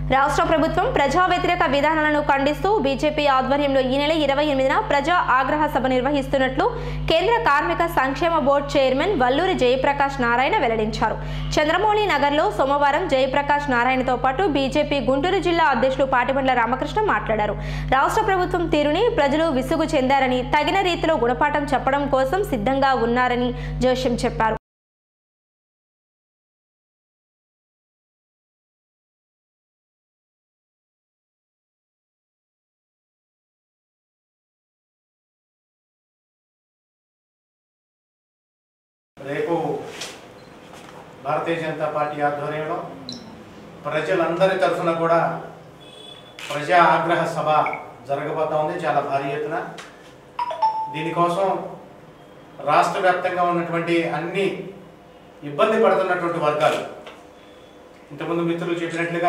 రాష్ట్ర ప్రభుత్వం ప్రజా వ్యతిరేక విధానాలను ఖండిస్తూ బీజేపీ ఆధ్వర్యంలో ఈ నెల ఇరవై ఎనిమిదిన ప్రజా ఆగ్రహ సభ నిర్వహిస్తున్నట్లు కేంద్ర కార్మిక సంక్షేమ బోర్డు చైర్మన్ వల్లూరి జయప్రకాష్ నారాయణ వెల్లడించారు చంద్రమౌళి నగర్లో సోమవారం జయప్రకాష్ నారాయణతో పాటు బీజేపీ గుంటూరు జిల్లా అధ్యక్షులు పాటిబండ్ల రామకృష్ణ మాట్లాడారు రాష్ట్ర ప్రభుత్వం తీరుని ప్రజలు విసుగు చెందారని తగిన రీతిలో గుణపాఠం చెప్పడం కోసం సిద్ధంగా ఉన్నారని జోష్యం చెప్పారు రేపు భారతీయ జనతా పార్టీ ఆధ్వర్యంలో ప్రజలందరి తరఫున కూడా ప్రజా ఆగ్రహ సభ జరగబోతా ఉంది చాలా భారీ ఎత్తున దీనికోసం రాష్ట్ర వ్యాప్తంగా ఉన్నటువంటి అన్ని ఇబ్బంది పడుతున్నటువంటి వర్గాలు ఇంతకుముందు మిత్రులు చెప్పినట్లుగా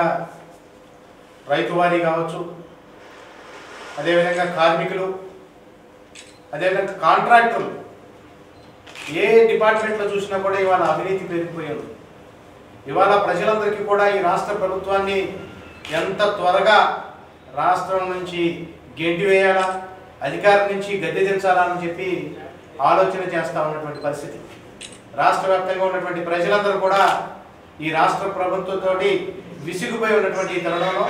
రైతువారీ కావచ్చు అదేవిధంగా కార్మికులు అదేవిధంగా కాంట్రాక్టర్లు ఏ డిపార్ట్మెంట్లో చూసినా కూడా ఇవాళ అవినీతి పెరిగిపోయింది ఇవాళ ప్రజలందరికీ కూడా ఈ రాష్ట్ర ప్రభుత్వాన్ని ఎంత త్వరగా రాష్ట్రం నుంచి గెంటి వేయాలా అధికారం నుంచి గద్దె దించాలా అని చెప్పి ఆలోచన చేస్తూ ఉన్నటువంటి పరిస్థితి రాష్ట్ర వ్యాప్తంగా ఉన్నటువంటి ప్రజలందరూ కూడా ఈ రాష్ట్ర ప్రభుత్వంతో విసిగిపోయి ఉన్నటువంటి ఈ తరుణంలో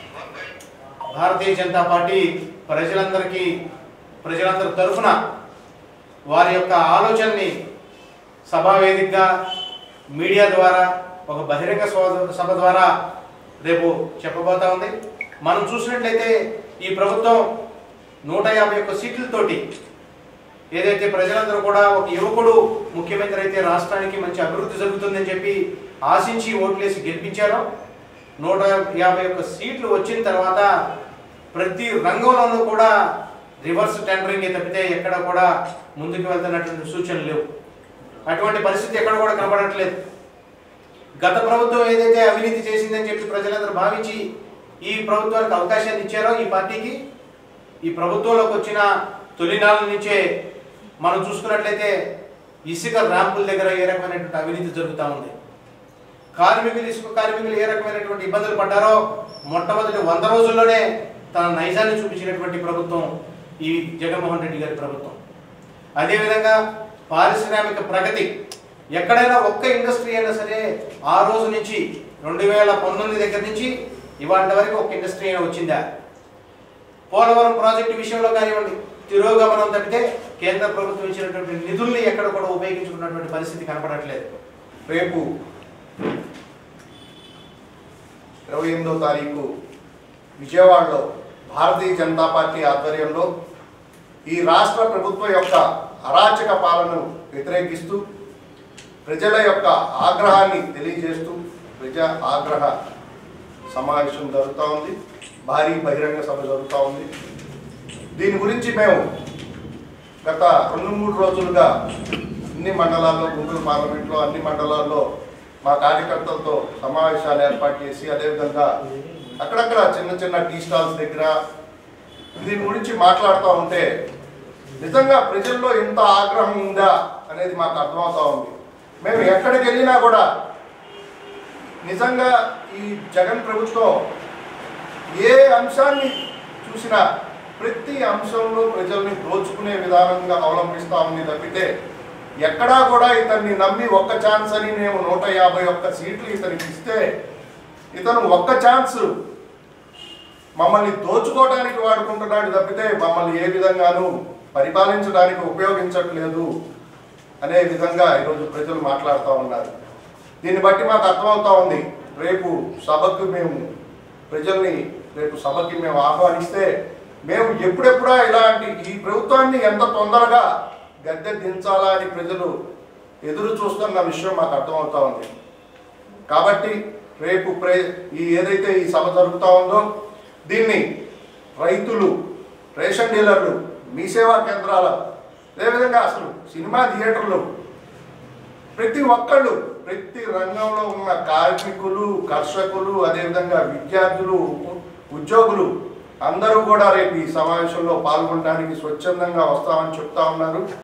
భారతీయ జనతా పార్టీ ప్రజలందరికీ ప్రజలందరి తరఫున వారి యొక్క ఆలోచనని సభా వేదికగా మీడియా ద్వారా ఒక బహిరంగ సభ- సభ ద్వారా రేపు చెప్పబోతా ఉంది మనం చూసినట్లయితే ఈ ప్రభుత్వం నూట యాభై ఒక్క సీట్లతోటి ఏదైతే ప్రజలందరూ కూడా ఒక యువకుడు ముఖ్యమంత్రి అయితే రాష్ట్రానికి మంచి అభివృద్ధి జరుగుతుందని చెప్పి ఆశించి ఓట్లేసి గెలిపించారో నూట యాభై ఒక్క సీట్లు వచ్చిన తర్వాత ప్రతి రంగంలోనూ కూడా రివర్స్ టెండరింగ్ తప్పితే ఎక్కడ కూడా ముందుకు వెళ్తున్నటువంటి సూచనలు లేవు అటువంటి పరిస్థితి ఎక్కడ కూడా కనబడట్లేదు గత ప్రభుత్వం ఏదైతే అవినీతి చేసిందని చెప్పి ప్రజలందరూ భావించి ఈ ప్రభుత్వానికి అవకాశాన్ని ఇచ్చారో ఈ పార్టీకి ఈ ప్రభుత్వంలోకి వచ్చిన తొలినాళ్ళ నుంచే మనం చూసుకున్నట్లయితే ఇసుక ర్యాంపుల దగ్గర ఏ రకమైనటువంటి అవినీతి జరుగుతూ ఉంది కార్మికులు ఇసుక కార్మికులు ఏ రకమైనటువంటి ఇబ్బందులు పడ్డారో మొట్టమొదటి వంద రోజుల్లోనే తన నైజాన్ని చూపించినటువంటి ప్రభుత్వం ఈ జగన్మోహన్ రెడ్డి గారి ప్రభుత్వం అదేవిధంగా పారిశ్రామిక ప్రగతి ఎక్కడైనా ఒక్క ఇండస్ట్రీ అయినా సరే ఆ రోజు నుంచి రెండు వేల పంతొమ్మిది దగ్గర నుంచి ఇవాళ వరకు ఒక ఇండస్ట్రీ అయినా వచ్చిందా పోలవరం ప్రాజెక్టు విషయంలో కానివ్వండి తిరోగమనం తప్పితే కేంద్ర ప్రభుత్వం ఇచ్చినటువంటి నిధుల్ని ఎక్కడ కూడా ఉపయోగించుకున్నటువంటి పరిస్థితి కనపడట్లేదు రేపు ఇరవై ఎనిమిదో తారీఖు విజయవాడలో భారతీయ జనతా పార్టీ ఆధ్వర్యంలో ఈ రాష్ట్ర ప్రభుత్వం యొక్క అరాచక పాలనను వ్యతిరేకిస్తూ ప్రజల యొక్క ఆగ్రహాన్ని తెలియజేస్తూ ప్రజా ఆగ్రహ సమావేశం జరుగుతూ ఉంది భారీ బహిరంగ సభ జరుగుతూ ఉంది దీని గురించి మేము గత రెండు మూడు రోజులుగా అన్ని మండలాల్లో గుంటూరు పార్లమెంట్లో అన్ని మండలాల్లో మా కార్యకర్తలతో సమావేశాలు ఏర్పాటు చేసి అదేవిధంగా అక్కడక్కడ చిన్న చిన్న టీ స్టాల్స్ దగ్గర దీని గురించి మాట్లాడుతూ ఉంటే నిజంగా ప్రజల్లో ఇంత ఆగ్రహం ఉందా అనేది మాకు అర్థమవుతా ఉంది మేము ఎక్కడికి వెళ్ళినా కూడా నిజంగా ఈ జగన్ ప్రభుత్వం ఏ అంశాన్ని చూసినా ప్రతి అంశంలో ప్రజల్ని దోచుకునే విధానంగా అవలంబిస్తా ఉంది తప్పితే ఎక్కడా కూడా ఇతన్ని నమ్మి ఒక్క ఛాన్స్ అని మేము నూట యాభై ఒక్క సీట్లు ఇతనికి ఇస్తే ఇతను ఒక్క ఛాన్స్ మమ్మల్ని దోచుకోవడానికి వాడుకుంటున్నాడు తప్పితే మమ్మల్ని ఏ విధంగానూ పరిపాలించడానికి ఉపయోగించట్లేదు అనే విధంగా ఈరోజు ప్రజలు మాట్లాడుతూ ఉన్నారు దీన్ని బట్టి మాకు అర్థమవుతా ఉంది రేపు సభకు మేము ప్రజల్ని రేపు సభకి మేము ఆహ్వానిస్తే మేము ఎప్పుడెప్పుడా ఇలాంటి ఈ ప్రభుత్వాన్ని ఎంత తొందరగా గద్దె దించాలా అని ప్రజలు ఎదురు చూస్తున్న విషయం మాకు అర్థమవుతా ఉంది కాబట్టి రేపు ప్రే ఈ ఏదైతే ఈ సభ జరుగుతూ ఉందో దీన్ని రైతులు రేషన్ డీలర్లు మీ సేవా కేంద్రాల అదేవిధంగా అసలు సినిమా థియేటర్లు ప్రతి ఒక్కళ్ళు ప్రతి రంగంలో ఉన్న కార్మికులు కర్షకులు అదేవిధంగా విద్యార్థులు ఉ- ఉద్యోగులు అందరూ కూడా రేపు ఈ సమావేశంలో పాల్గొనడానికి స్వచ్ఛందంగా వస్తామని చెప్తా ఉన్నారు